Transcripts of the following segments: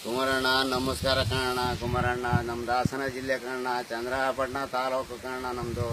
ಕುಮಾರಣ್ಣ ನಮಸ್ಕಾರ ಕಣಣ್ಣ ಕುಮಾರಣ್ಣ ನಮ್ದು ಹಾಸನ ಜಿಲ್ಲೆ ಕಣಣ್ಣ ಚಂದ್ರಪಟ್ಟಣ ತಾಲೂಕು ಕಣಣ್ಣ ನಮ್ದು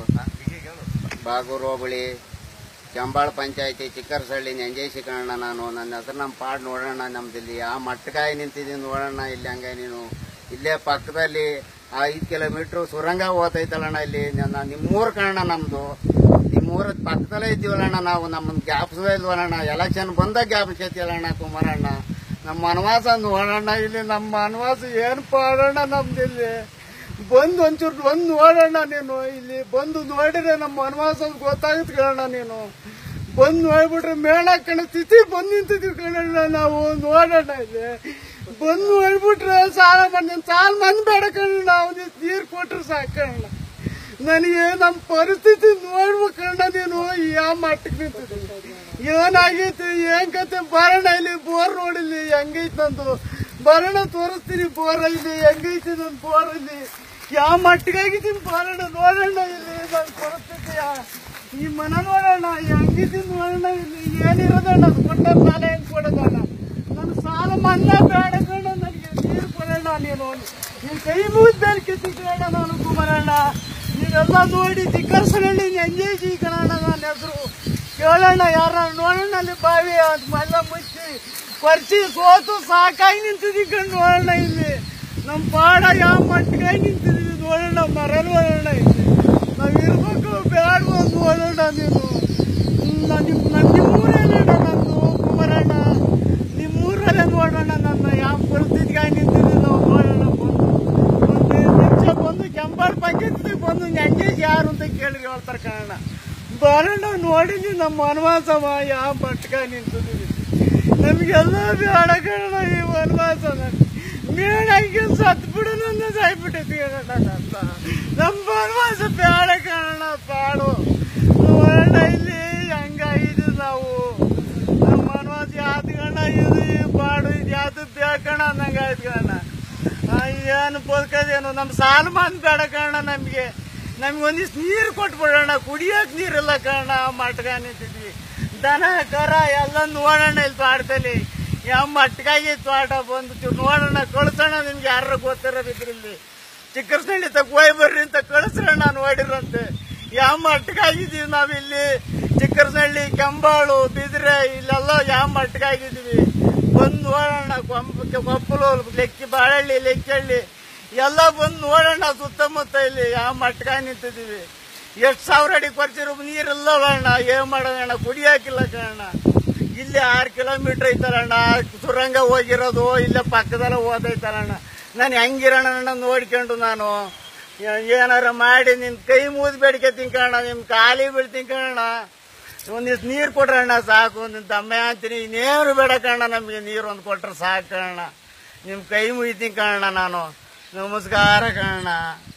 ಬಾಗೂರು ಹೋಬಳಿ ಕೆಂಬಾಳ ಪಂಚಾಯತಿ ಚಿಕ್ಕರಸಳ್ಳಿ ನೆಂಜೇಸಿ ಕಣಣ್ಣ ನಾನು ನನ್ನ ಹೆಸರು ನಮ್ಮ ಪಾಡ್ ನೋಡೋಣ ನಮ್ದಿಲ್ಲಿ ಆ ಮಟ್ಟಕಾಯಿ ನಿಂತಿದ್ದೀನಿ ನೋಡೋಣ ಇಲ್ಲಿ ಹಂಗೆ ನೀನು ಇಲ್ಲೇ ಪಕ್ಕದಲ್ಲಿ ಆ ಐದು ಕಿಲೋಮೀಟ್ರ್ ಸುರಂಗ ಹೋತೈತಲ್ಲಣ್ಣ ಇಲ್ಲಿ ನನ್ನ ನಿಮ್ಮೂರು ಕಣಣ್ಣ ನಮ್ದು ನಿಮ್ಮೂರ ಪಕ್ಕದಲ್ಲೇ ಇದ್ದೀವಲ್ಲಣ್ಣ ನಾವು ನಮ್ಮನ್ನ ಜ್ಞಾಪಿಸದೇ ಇಲ್ವಲ್ಲಣ್ಣ ಎಲೆಕ್ಷನ್ ಬಂದಾಗ ಜ್ಞಾಪಿಸೈತಿಯಲ್ಲಣ್ಣ ಕುಮಾರಣ್ಣ ನಮ್ಮ ವನವಾಸ ನೋಡೋಣ ಇಲ್ಲಿ ನಮ್ಮ ವನವಾಸ ಏನು ಪಾಡೋಣ ನಮ್ದು ಇಲ್ಲಿ ಬಂದು ಒಂಚೂರು ಬಂದು ನೋಡೋಣ ನೀನು ಇಲ್ಲಿ ಬಂದು ನೋಡಿದ್ರೆ ನಮ್ಮ ವನವಾಸ ಗೊತ್ತಾಗುತ್ತೆ ಕಣಣ್ಣ ನೀನು ಬಂದು ನೋಡ್ಬಿಟ್ರೆ ಮೇಳ ಕಣ ತಿಥಿ ಬಂದು ನಿಂತಿದ್ವಿ ಕಣಣ್ಣ ನಾವು ನೋಡೋಣ ಇಲ್ಲಿ ಬಂದು ನೋಡ್ಬಿಟ್ರೆ ಸಾಲ ಬಂದು ಸಾಲ ಮಂದಿ ಬೇಡ ಕಣ ನಾವು ನೀರು ಕೊಟ್ರೆ ಸಾಕಣ್ಣ ನನಗೆ ನಮ್ಮ ಪರಿಸ್ಥಿತಿ ನೋಡ್ಬೇಕಣ್ಣ ನೀನು ಯಾವ ಮಟ್ಟಕ್ಕೆ ನಿಂತಿದ್ದೀನಿ ಏನಾಗೈತಿ ಏನ್ ಕತೆ ಬರೋಣ ಇಲ್ಲಿ ಬೋರ್ ನೋಡಿಲ್ಲಿ ಹೆಂಗೈತಿ ನಂದು ಬರೋಣ ತೋರಿಸ್ತೀನಿ ಬೋರ್ ಇಲ್ಲಿ ಹೆಂಗೈತಿ ನನ್ನ ಬೋರ್ ಇಲ್ಲಿ ಯಾವ ಮಟ್ಟಿಗಾಗಿದ್ದೀನಿ ಬರೋಣ ನೋಡೋಣ ಇಲ್ಲಿ ನನ್ನ ಪರಿಸ್ಥಿತಿ ಈ ಮನ ನೋಡೋಣ ಹೆಂಗಿದ್ದೀನಿ ನೋಡೋಣ ಇಲ್ಲಿ ಏನಿರೋದಣ್ಣ ಅದು ಕೊಟ್ಟ ಸಾಲ ಹೆಂಗ್ ಕೊಡೋದಣ್ಣ ನನ್ನ ಸಾಲ ಮನ್ನಾ ಬೇಡ ಕಣ ನನಗೆ ನೀರು ಕೊಡೋಣ ನೀನು ನೀನು ಕೈ ಮುಗಿದ ಮೇಲೆ ಕಿತ್ತಿಕೊಳ್ಳೋಣ ನಾನು ಕುಮಾರಣ್ಣ ನೀವೆಲ್ಲ ನೋಡಿ ದಿಕ್ಕರ್ಸಲ್ಲಿ ಎಂಜಾಯ್ ಕಣಣ್ಣ ನನ್ನ ಹೆಸರು ಕೇಳೋಣ ಯಾರ ನೋಡೋಣ ಅಲ್ಲಿ ಬಾವಿ ಅದು ಮಲ್ಲ ಮುಚ್ಚಿ ಕೊರ್ಚಿ ಸೋತು ಸಾಕಾಗಿ ನಿಂತಿದ್ದೀವಿ ಕಣ್ ನೋಡೋಣ ಇಲ್ಲಿ ನಮ್ಮ ಪಾಡ ಯಾವ ಮಟ್ಟಿಗಾಗಿ ನಿಂತಿದ್ದೀವಿ ನೋಡೋಣ ಮರಲ್ ನೋಡೋಣ ಇಲ್ಲಿ ನಾವು ಇರ್ಬೇಕು ಬೇಡವೋ ನೋಡೋಣ ನೀನು ನಾನು ನಿಮ್ಮ ನನ್ನ ನಿಮ್ಮೂರಲ್ಲೇ ನಂದು ಕುಮಾರಣ್ಣ ನಿಮ್ಮೂರಲ್ಲೇ ನೋಡೋಣ ನನ್ನ ಯಾವ ಪರಿಸ್ಥಿತಿಗಾಗಿ ನಿಂತಿದ್ದೀವಿ ನಾವು ನೋಡೋಣ ಬಂದು ಒಂದು ನಿಮಿಷ ಬಂದು ಕೆಂಪಾಡ್ ಪಂಚಾಯತ್ಗೆ ಬಂದು ಹೆಂಗೆ ಯಾರು ಅಂತ ಕೇಳಿ ಹೇಳ್ತಾರೆ ಕಾರಣ ಬರೋಣ ನೋಡಿದ್ವಿ ನಮ್ಮ ವನವಾಸವ ಯಾವ ಮಟ್ಕ ನಿಂತಿದ್ದೀವಿ ನಮಗೆಲ್ಲ ಬೇಡ ಕಣ ಈ ವನವಾಸ ಮೇಳಂಗೆ ಸತ್ ಬಿಡು ನನ್ನ ಸಾಯ್ಬಿಟ್ಟೈತಿ ಕಣ ಅಂತ ನಮ್ಮ ವನವಾಸ ಬೇಡ ಕಣ ಪಾಡು ನೋಡೋಣ ಇಲ್ಲಿ ಹಂಗಾಗಿದ್ದು ನಾವು ನಮ್ಮ ವನವಾಸ ಯಾವ್ದು ಕಣ ಇದು ಈ ಪಾಡು ಇದು ಯಾವ್ದು ಬೇಕಣ ಅನ್ನಂಗೆ ಆಯ್ತು ಕಣ ಆ, ಏನು ಬದುಕೋದೇನು ನಮ್ಮ ಸಾಲ ಮಂದಿ ಬೇಡ ಕಾರಣ ನಮಗೆ ನಮ್ಗೆ ಒಂದಿಷ್ಟು ನೀರು ಕೊಟ್ಬಿಡೋಣ ಕುಡಿಯೋಕೆ ನೀರಿಲ್ಲ ಕಾರಣ ಮಟ್ಗ ನಿಂತಿದ್ವಿ ದನ ಕರ ಎಲ್ಲ ನೋಡೋಣ ಇಲ್ಲಿ ತೋಟದಲ್ಲಿ ಯಾವ ಮಟ್ಗಾಗಿ ತೋಟ ಬಂದು ಚೂರು ನೋಡೋಣ ಕಳ್ಸೋಣ ನಿಮ್ಗೆ ಯಾರು ಗೊತ್ತಿರೋದಿದ್ರು ಇಲ್ಲಿ ಚಿಕ್ಕರಸಳ್ಳಿ ತಗ ಹೋಯ್ ಬರ್ರಿ ಅಂತ ಕಳಿಸ್ರೋಣ ನೋಡಿರಂತೆ ಯಾವ ಮಟ್ಟಗಾಗಿದ್ದೀವಿ ನಾವಿಲ್ಲಿ ಚಿಕ್ಕರಸಳ್ಳಿ ಕೆಂಬಾಳು ಬಿದ್ರೆ ಇಲ್ಲೆಲ್ಲ ಯಾವ ಮಟ್ಟಗಾಗಿದ್ದೀವಿ ಬಂದು ನೋಡೋಣ ಕೊಂಪ ಕೊಪ್ಪಲು ಲೆಕ್ಕಿ ಬಾಳಹಳ್ಳಿ ಲೆಕ್ಕಹಳ್ಳಿ ಎಲ್ಲ ಬಂದು ನೋಡೋಣ ಸುತ್ತಮುತ್ತ ಇಲ್ಲಿ ಯಾವ ಮಟ್ಕ ನಿಂತಿದ್ದೀವಿ ಎಷ್ಟು ಸಾವಿರ ಅಡಿ ಕೊರ್ಚಿರೋ ನೀರಿಲ್ಲ ಅಣ್ಣ ಏನ್ ಮಾಡೋಣ ಕುಡಿಯಾಕಿಲ್ಲ ಕಣ ಇಲ್ಲಿ ಆರು ಕಿಲೋಮೀಟರ್ ಐತಲ್ಲಣ್ಣ ಸುರಂಗ ಹೋಗಿರೋದು ಇಲ್ಲೇ ಪಕ್ಕದಲ್ಲ ಓದೈತಲ್ಲಣ್ಣ ನಾನು ಹೆಂಗಿರೋಣ ನೋಡ್ಕೊಂಡು ನಾನು ಏ- ಏನಾರ ಮಾಡಿ ನಿನ್ ಕೈ ಮುಗಿದು ಬೇಡಿಕೆ ತಿನ್ಕಣ ನಿಮ್ ಕಾಲಿ ಬೀಳ್ತೀನಿ ಕಣ ಒಂದಿಷ್ಟು ನೀರು ಕೊಡ್ರಣ್ಣ ಸಾಕು ನಿನ್ ತಮ್ಮ ಅಂತೀನಿ ಇನ್ನೇನು ಬೇಡ ಕಣ್ಣ ನಮಗೆ ನೀರು ಒಂದು ಕೊಟ್ರೆ ಸಾಕು ಕಣ್ಣ ನಿಮ್ಮ ಕೈ ಮುಗಿತೀನಿ ಕಣ್ಣ ನಾನು ನಮಸ್ಕಾರ ಕಣ್ಣ